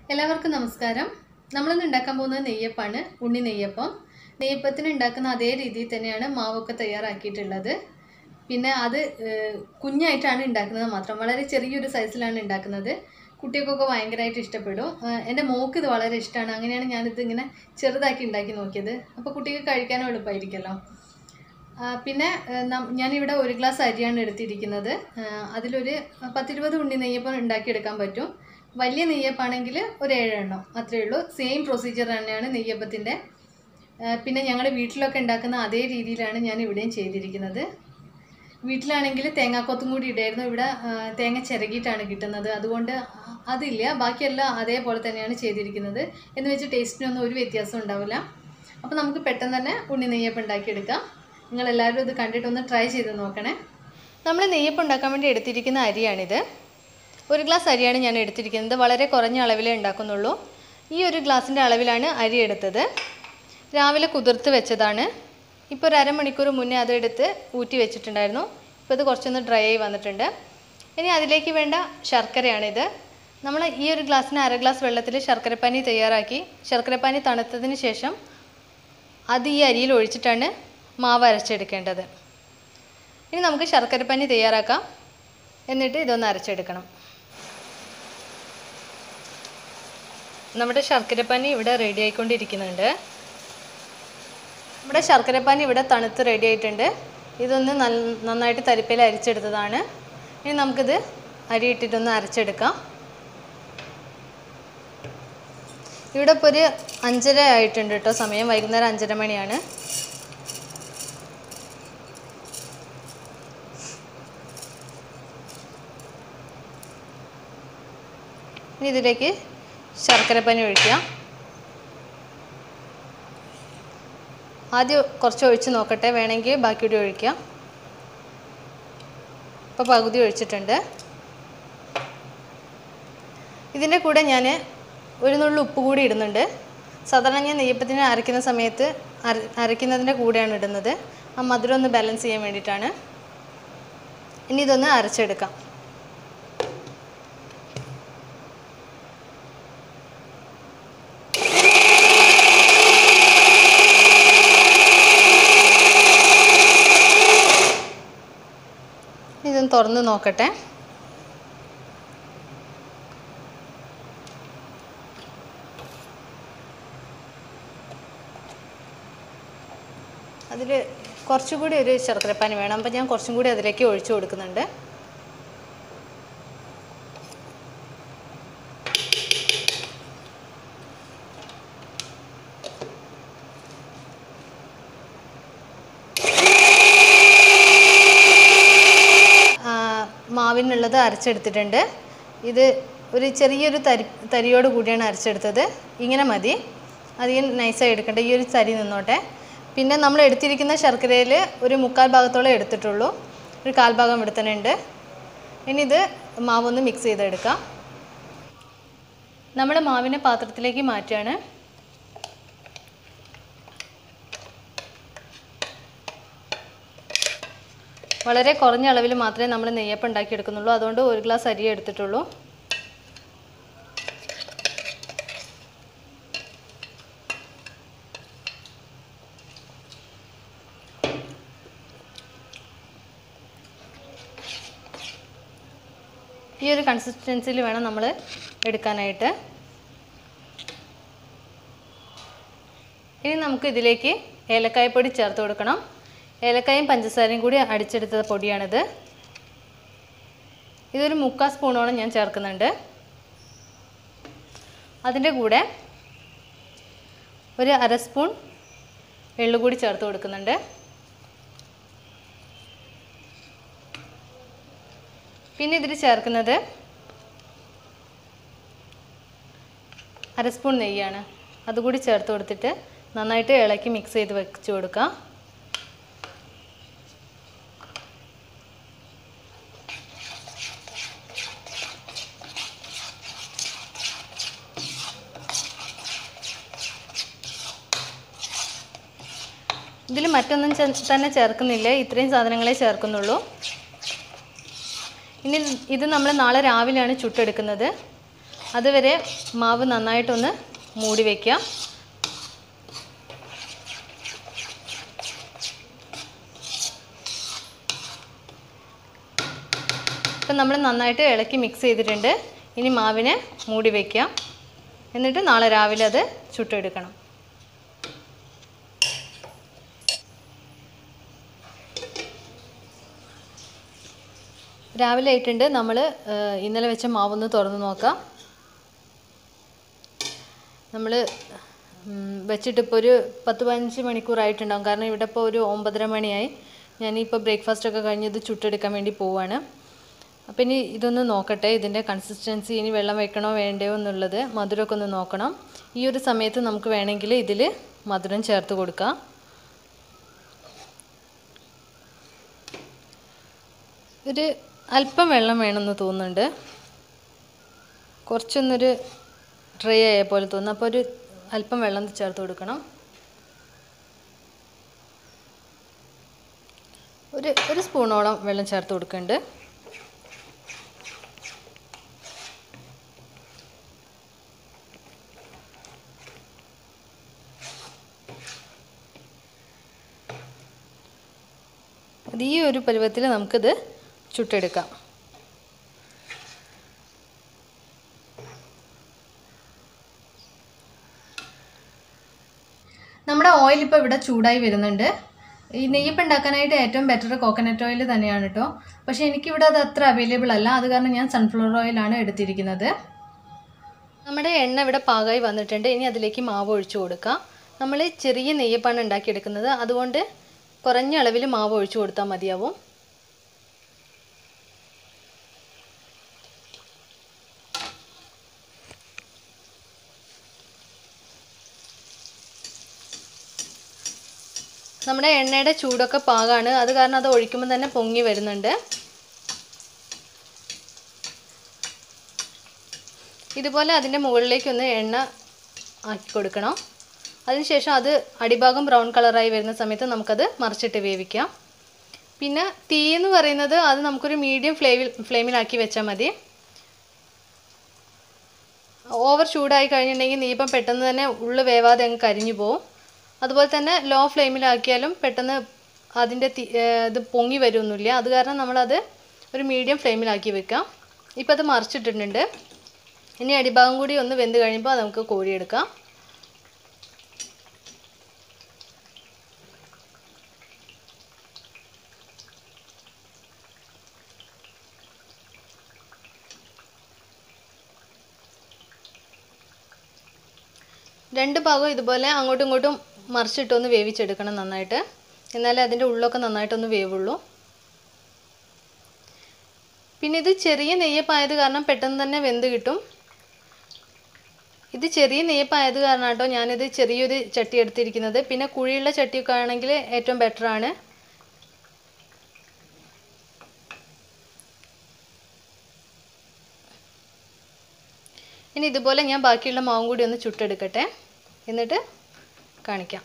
എല്ലാവർക്കും നമസ്കാരം നമ്മളിന്ന് ഉണ്ടാക്കാൻ പോകുന്നത് നെയ്യപ്പാണ് ഉണ്ണി നെയ്യപ്പം നെയ്യപ്പത്തിന് ഉണ്ടാക്കുന്ന അതേ രീതിയിൽ തന്നെയാണ് മാവൊക്കെ തയ്യാറാക്കിയിട്ടുള്ളത് പിന്നെ അത് ഏഹ്, കുഞ്ഞായിട്ടാണ് ഉണ്ടാക്കുന്നത് മാത്രം വളരെ ചെറിയൊരു സൈസിലാണ് ഉണ്ടാക്കുന്നത് കുട്ടികൾക്കൊക്കെ ഭയങ്കരമായിട്ട് ഇഷ്ടപ്പെടും ഏഹ്, എൻ്റെ മോക്ക് ഇത് വളരെ ഇഷ്ടമാണ് അങ്ങനെയാണ് ഞാനിത് ഇങ്ങനെ ചെറുതാക്കി ഉണ്ടാക്കി നോക്കിയത് അപ്പോൾ കുട്ടിക്ക് കഴിക്കാനും എളുപ്പമായിരിക്കുമല്ലോ ആ, പിന്നെ ഏഹ്, നം- ഞാനിവിടെ ഒരു ഗ്ലാസ് അരിയാണ് എടുത്തിരിക്കുന്നത് ഏഹ്, അതിലൊരു പത്തിരുപത് ഉണ്ണി നെയ്യപ്പം ഉണ്ടാക്കിയെടുക്കാൻ പറ്റും വലിയ നെയ്യപ്പാണെങ്കിൽ ഒരു ഏഴെണ്ണം അത്രയേ ഉള്ളൂ സെയിം പ്രൊസീജിയർ തന്നെയാണ് നെയ്യപ്പത്തിൻ്റെ ഏഹ്, പിന്നെ ഞങ്ങൾ വീട്ടിലൊക്കെ ഉണ്ടാക്കുന്ന അതേ രീതിയിലാണ് ഞാൻ ഇവിടെയും ചെയ്തിരിക്കുന്നത് വീട്ടിലാണെങ്കിൽ തേങ്ങാക്കൊത്തും കൂടി ഇടായിരുന്നു ഇവിടെ ആ, തേങ്ങ ചിരകിയിട്ടാണ് കിട്ടുന്നത് അതുകൊണ്ട് അതില്ല ബാക്കിയെല്ലാം അതേപോലെ തന്നെയാണ് ചെയ്തിരിക്കുന്നത് എന്ന് വെച്ച് ടേസ്റ്റിനൊന്നും ഒരു വ്യത്യാസം ഉണ്ടാവില്ല അപ്പോൾ നമുക്ക് പെട്ടെന്ന് തന്നെ ഉണ്ണി നെയ്യപ്പം ഉണ്ടാക്കിയെടുക്കാം നിങ്ങളെല്ലാവരും ഇത് കണ്ടിട്ടൊന്ന് ട്രൈ ചെയ്ത് നോക്കണേ നമ്മൾ നെയ്യപ്പം ഉണ്ടാക്കാൻ വേണ്ടി എടുത്തിരിക്കുന്ന അരിയാണിത് ഒരു ഗ്ലാസ് അരിയാണ് ഞാൻ എടുത്തിരിക്കുന്നത് വളരെ കുറഞ്ഞ അളവിലേ ഉണ്ടാക്കുന്നുള്ളൂ ഈ ഒരു ഗ്ലാസിൻ്റെ അളവിലാണ് അരി എടുത്തത് രാവിലെ കുതിർത്ത് വെച്ചതാണ് ഇപ്പോൾ ഒരു അരമണിക്കൂർ മുന്നേ അതെടുത്ത് ഊറ്റി വെച്ചിട്ടുണ്ടായിരുന്നു ഇപ്പോൾ ഇത് കുറച്ചൊന്ന് ഡ്രൈ ആയി വന്നിട്ടുണ്ട് ഇനി അതിലേക്ക് വേണ്ട ശർക്കരയാണിത് നമ്മൾ ഈ ഒരു ഗ്ലാസ്സിന് അര ഗ്ലാസ് വെള്ളത്തിൽ ശർക്കരപ്പാനി തയ്യാറാക്കി ശർക്കരപ്പാനി തണുത്തതിന് ശേഷം അത് ഈ അരിയിൽ ഒഴിച്ചിട്ടാണ് മാവ് അരച്ചെടുക്കേണ്ടത് ഇനി നമുക്ക് ശർക്കരപ്പാനി തയ്യാറാക്കാം എന്നിട്ട് ഇതൊന്ന് അരച്ചെടുക്കണം നമ്മുടെ ശർക്കരപ്പാനി ഇവിടെ റെഡി ആയിക്കൊണ്ടിരിക്കുന്നുണ്ട് നമ്മുടെ ശർക്കരപ്പാനി ഇവിടെ തണുത്ത് റെഡി ആയിട്ടുണ്ട് ഇതൊന്ന് നൽ നന്നായിട്ട് തരിപ്പയിൽ അരിച്ചെടുത്തതാണ് ഇനി നമുക്കിത് അരി ഇട്ടിട്ടൊന്ന് അരച്ചെടുക്കാം ഇവിടെ ഇപ്പോൾ ഒരു അഞ്ചര ആയിട്ടുണ്ട് കേട്ടോ സമയം വൈകുന്നേരം അഞ്ചര മണിയാണ് ഇനി ഇതിലേക്ക് ശർക്കരപ്പനി ഒഴിക്കുക ആദ്യം കുറച്ച് ഒഴിച്ച് നോക്കട്ടെ വേണമെങ്കിൽ ബാക്കി കൂടി ഒഴിക്കാം ഇപ്പോൾ പകുതി ഒഴിച്ചിട്ടുണ്ട് ഇതിൻ്റെ കൂടെ ഞാൻ ഒരു നുള്ളു ഉപ്പ് കൂടി ഇടുന്നുണ്ട് സാധാരണ ഞാൻ നെയ്യപ്പത്തിന് അരയ്ക്കുന്ന സമയത്ത് അര അരയ്ക്കുന്നതിൻ്റെ കൂടെയാണ് ഇടുന്നത് ആ മധുരം ഒന്ന് ബാലൻസ് ചെയ്യാൻ വേണ്ടിയിട്ടാണ് ഇനി ഇതൊന്ന് അരച്ചെടുക്കാം ഇതൊന്ന് തുറന്ന് നോക്കട്ടെ അതിൽ കുറച്ചുകൂടി ഒരു ശർക്കരപ്പാനി വേണം അപ്പം ഞാൻ കുറച്ചും കൂടി അതിലേക്ക് ഒഴിച്ചു കൊടുക്കുന്നുണ്ട് ആ, മാവിനുള്ളത് അരച്ചെടുത്തിട്ടുണ്ട് ഇത് ഒരു ചെറിയൊരു തരി തരിയോട് കൂടിയാണ് അരച്ചെടുത്തത് ഇങ്ങനെ മതി അധികം നൈസായി എടുക്കണ്ട ഈ ഒരു തരി നിന്നോട്ടെ പിന്നെ നമ്മൾ എടുത്തിരിക്കുന്ന ശർക്കരയിൽ ഒരു മുക്കാൽ ഭാഗത്തോളം എടുത്തിട്ടുള്ളൂ ഒരു കാൽ ഭാഗം ഇവിടെ തന്നെ ഉണ്ട് ഇനി ഇത് മാവൊന്ന് മിക്സ് ചെയ്തെടുക്കാം നമ്മൾ മാവിനെ പാത്രത്തിലേക്ക് മാറ്റുകയാണ് വളരെ കുറഞ്ഞ അളവിൽ മാത്രമേ നമ്മൾ നെയ്യപ്പം ഉണ്ടാക്കിയെടുക്കുന്നുള്ളൂ അതുകൊണ്ട് ഒരു ഗ്ലാസ് അരി എടുത്തിട്ടുള്ളൂ ഈ ഒരു കൺസിസ്റ്റൻസിയിൽ വേണം നമ്മൾ എടുക്കാനായിട്ട് ഇനി നമുക്ക് ഇതിലേക്ക് ഏലക്കായപ്പൊടി ചേർത്ത് കൊടുക്കണം ഏലക്കായും പഞ്ചസാരയും കൂടി അടിച്ചെടുത്ത പൊടിയാണിത് ഇതൊരു മുക്കാൽ സ്പൂണോളം ഞാൻ ചേർക്കുന്നുണ്ട് അതിൻ്റെ കൂടെ ഒരു അര സ്പൂൺ എള്ളു കൂടി ചേർത്ത് കൊടുക്കുന്നുണ്ട് പിന്നെ ഇതിൽ ചേർക്കുന്നത് അര സ്പൂൺ നെയ്യാണ് അതുകൂടി ചേർത്ത് കൊടുത്തിട്ട് നന്നായിട്ട് ഇളക്കി മിക്സ് ചെയ്ത് വെച്ച് കൊടുക്കാം ഇതിൽ മറ്റൊന്നും ചെ- തന്നെ ചേർക്കുന്നില്ല ഇത്രയും സാധനങ്ങളെ ചേർക്കുന്നുള്ളൂ ഇനി ഇത് നമ്മൾ നാളെ രാവിലെയാണ് ചുട്ടെടുക്കുന്നത് അതുവരെ മാവ് നന്നായിട്ടൊന്ന് മൂടി വയ്ക്കാം ഇപ്പം നമ്മൾ നന്നായിട്ട് ഇളക്കി മിക്സ് ചെയ്തിട്ടുണ്ട് ഇനി മാവിനെ മൂടി വയ്ക്കാം എന്നിട്ട് നാളെ രാവിലെ അത് ചുട്ടെടുക്കണം രാവിലെ ആയിട്ടുണ്ട് നമ്മൾ ഇന്നലെ വെച്ച മാവൊന്ന് തുറന്ന് നോക്കാം നമ്മൾ വെച്ചിട്ടിപ്പോൾ ഒരു പത്ത് പതിനഞ്ച് മണിക്കൂറായിട്ടുണ്ടാകും കാരണം ഇവിടെ ഇപ്പോൾ ഒരു ഒമ്പതര മണിയായി ഞാനിപ്പോൾ ബ്രേക്ക്ഫാസ്റ്റ് ഒക്കെ കഴിഞ്ഞ് ഇത് ചുട്ടെടുക്കാൻ വേണ്ടി പോവാണ് അപ്പോൾ ഇനി ഇതൊന്ന് നോക്കട്ടെ ഇതിൻ്റെ കൺസിസ്റ്റൻസി ഇനി വെള്ളം വെക്കണോ വേണ്ടയോ എന്നുള്ളത് മധുരമൊക്കെ ഒന്ന് നോക്കണം ഈ ഒരു സമയത്ത് നമുക്ക് വേണമെങ്കിൽ ഇതിൽ മധുരം ചേർത്ത് കൊടുക്കാം ഒരു അല്പം വെള്ളം വേണമെന്ന് തോന്നുന്നുണ്ട് കുറച്ചൊന്നൊരു ഡ്രൈ ആയ പോലെ തോന്നുന്നു അപ്പോൾ ഒരു അല്പം വെള്ളം ചേർത്ത് കൊടുക്കണം ഒരു ഒരു സ്പൂണോളം വെള്ളം ചേർത്ത് കൊടുക്കുന്നുണ്ട് അത് ഈ ഒരു പരുവത്തിൽ നമുക്കിത് ചുട്ടെടുക്കാം നമ്മുടെ ഓയിൽ ഇപ്പോൾ ഇവിടെ ചൂടായി വരുന്നുണ്ട് ഈ നെയ്യപ്പം ഉണ്ടാക്കാനായിട്ട് ഏറ്റവും ബെറ്റർ കോക്കനട്ട് ഓയിൽ തന്നെയാണ് കേട്ടോ പക്ഷേ എനിക്കിവിടെ അത് അത്ര അവൈലബിൾ അല്ല അത് കാരണം ഞാൻ സൺഫ്ലവർ ഓയിലാണ് എടുത്തിരിക്കുന്നത് നമ്മുടെ എണ്ണ ഇവിടെ പാകമായി വന്നിട്ടുണ്ട് ഇനി അതിലേക്ക് മാവ് ഒഴിച്ചു കൊടുക്കാം നമ്മൾ ചെറിയ നെയ്യപ്പാണ് ഉണ്ടാക്കിയെടുക്കുന്നത് അതുകൊണ്ട് കുറഞ്ഞ അളവിൽ മാവ് ഒഴിച്ചു കൊടുത്താൽ മതിയാവും നമ്മുടെ എണ്ണയുടെ ചൂടൊക്കെ പാകമാണ് അത് കാരണം അത് ഒഴിക്കുമ്പോൾ തന്നെ പൊങ്ങി വരുന്നുണ്ട് ഇതുപോലെ അതിൻ്റെ മുകളിലേക്കൊന്ന് എണ്ണ ആക്കി കൊടുക്കണം അതിനുശേഷം അത് അടിഭാഗം ബ്രൗൺ കളറായി വരുന്ന സമയത്ത് നമുക്കത് മറിച്ചിട്ട് വേവിക്കാം പിന്നെ തീ എന്ന് പറയുന്നത് അത് നമുക്കൊരു മീഡിയം ഫ്ലെയിമിൽ ഫ്ലെയിമിലാക്കി വെച്ചാൽ മതി ഓവർ ചൂടായി കഴിഞ്ഞിട്ടുണ്ടെങ്കിൽ നെയ്യപ്പം പെട്ടെന്ന് തന്നെ ഉള്ളു വേവാതെ അങ്ങ് കരിഞ്ഞു പോകും അതുപോലെ തന്നെ ലോ ഫ്ലെയിമിലാക്കിയാലും പെട്ടെന്ന് അതിൻ്റെ തീ ഇത് പൊങ്ങി വരുമൊന്നുമില്ല അത് കാരണം നമ്മളത് ഒരു മീഡിയം ഫ്ലെയിമിലാക്കി വെക്കാം ഇപ്പോൾ അത് മറിച്ചിട്ടിട്ടുണ്ട് ഇനി അടിഭാഗം കൂടി ഒന്ന് വെന്ത് കഴിയുമ്പോൾ അത് നമുക്ക് കോരിയെടുക്കാം രണ്ട് ഭാഗവും ഇതുപോലെ അങ്ങോട്ടും ഇങ്ങോട്ടും മറിച്ചിട്ടൊന്ന് വേവിച്ചെടുക്കണം നന്നായിട്ട് എന്നാലേ അതിൻ്റെ ഉള്ളൊക്കെ നന്നായിട്ടൊന്ന് വേവുള്ളൂ പിന്നെ ഇത് ചെറിയ നെയ്യപ്പായത് കാരണം പെട്ടെന്ന് തന്നെ വെന്ത് കിട്ടും ഇത് ചെറിയ നെയ്യപ്പായത് കാരണം കേട്ടോ ഞാനിത് ചെറിയൊരു ചട്ടി എടുത്തിരിക്കുന്നത് പിന്നെ കുഴിയുള്ള ചട്ടിയൊക്കെ ആണെങ്കിൽ ഏറ്റവും ബെറ്ററാണ് ഇനി ഇതുപോലെ ഞാൻ ബാക്കിയുള്ള മാവും കൂടി ഒന്ന് ചുട്ടെടുക്കട്ടെ എന്നിട്ട് കാണിക്കാം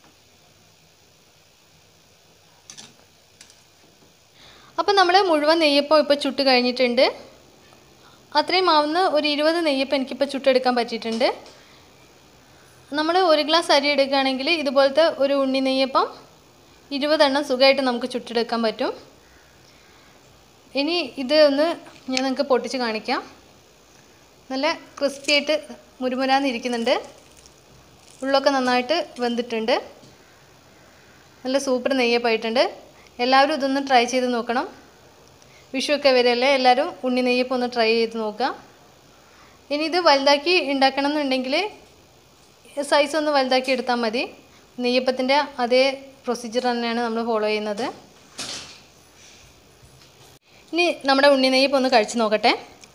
അപ്പോൾ നമ്മൾ മുഴുവൻ നെയ്യപ്പം ഇപ്പോൾ ചുട്ട് കഴിഞ്ഞിട്ടുണ്ട് അത്രയും മാവുന്ന ഒരു ഇരുപത് നെയ്യപ്പം എനിക്കിപ്പോൾ ചുട്ടെടുക്കാൻ പറ്റിയിട്ടുണ്ട് നമ്മൾ ഒരു ഗ്ലാസ് അരി എടുക്കുകയാണെങ്കിൽ ഇതുപോലത്തെ ഒരു ഉണ്ണി നെയ്യപ്പം ഇരുപതെണ്ണം സുഖമായിട്ട് നമുക്ക് ചുട്ടെടുക്കാൻ പറ്റും ഇനി ഇത് ഒന്ന് ഞാൻ നിങ്ങൾക്ക് പൊട്ടിച്ച് കാണിക്കാം നല്ല ക്രിസ്പി ആയിട്ട് മുരുമുരാന്നിരിക്കുന്നുണ്ട് ഉള്ളൊക്കെ നന്നായിട്ട് വെന്തിട്ടുണ്ട് നല്ല സൂപ്പർ നെയ്യപ്പായിട്ടുണ്ട് എല്ലാവരും ഇതൊന്ന് ട്രൈ ചെയ്ത് നോക്കണം വിഷു ഒക്കെ വരെയല്ലേ എല്ലാവരും ഉണ്ണി നെയ്യപ്പം ഒന്ന് ട്രൈ ചെയ്ത് നോക്കുക ഇനി ഇത് വലുതാക്കി ഉണ്ടാക്കണം എന്നുണ്ടെങ്കിൽ സൈസ് ഒന്ന് വലുതാക്കി എടുത്താൽ മതി നെയ്യപ്പത്തിൻ്റെ അതേ പ്രൊസീജിയർ തന്നെയാണ് നമ്മൾ ഫോളോ ചെയ്യുന്നത് ഇനി നമ്മുടെ ഉണ്ണി നെയ്യപ്പം ഒന്ന് കഴിച്ച് നോക്കട്ടെ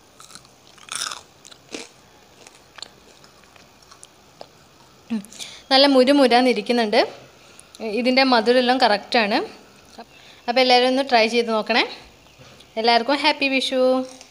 നല്ല മുരുമുരാന്നിരിക്കുന്നുണ്ട് ഇതിൻ്റെ മധുരമെല്ലാം കറക്റ്റാണ് അപ്പോൾ എല്ലാവരും ഒന്ന് ട്രൈ ചെയ്ത് നോക്കണേ എല്ലാവർക്കും ഹാപ്പി വിഷു